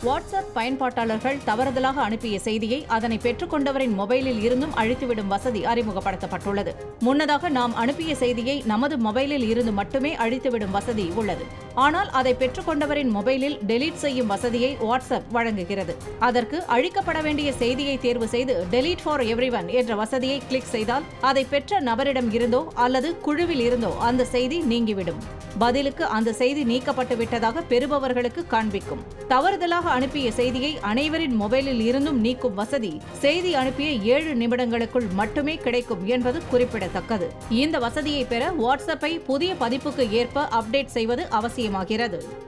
WhatsApp பயன்பாட்டாளர்கள் தவறுதலாக அனுப்பிய செய்தியை அதனை பெற்றுக்கொண்டவரின் மொபைலில் இருந்தும் அழித்துவிடும் வசதி அறிமுகப்படுத்தப்பட்டுள்ளது முன்னதாக நாம் அனுப்பிய செய்தியை நமது மொபைலில் இருந்து மட்டுமே அழித்துவிடும் வசதி உள்ளது ஆனால் அதை பெற்றுக்கொண்டவரின் மொபைலில் டெலீட் செய்யும் வசதியை வாட்ஸ்அப் வழங்குகிறது அதற்கு அழிக்கப்பட வேண்டிய செய்தியை தேர்வு செய்து டெலீட் ஃபார் எவ்ரிவன் என்ற வசதியை கிளிக் செய்தால் அதை பெற்ற நபரிடம் இருந்தோ அல்லது குழுவில் இருந்தோ அந்த செய்தி நீங்கிவிடும் பதிலுக்கு அந்த செய்தி நீக்கப்பட்டு விட்டதாக பெறுபவர்களுக்கு காண்பிக்கும் தவறுதலாக அனுப்பிய செய்தியை அனைவரின் மொபைலில் இருந்தும் நீக்கும் வசதி செய்தி அனுப்பிய ஏழு நிமிடங்களுக்குள் மட்டுமே கிடைக்கும் என்பது குறிப்பிடத்தக்கது இந்த வசதியை பெற வாட்ஸ்அப்பை புதிய பதிப்புக்கு ஏற்ப அப்டேட் செய்வது அவசியமாகிறது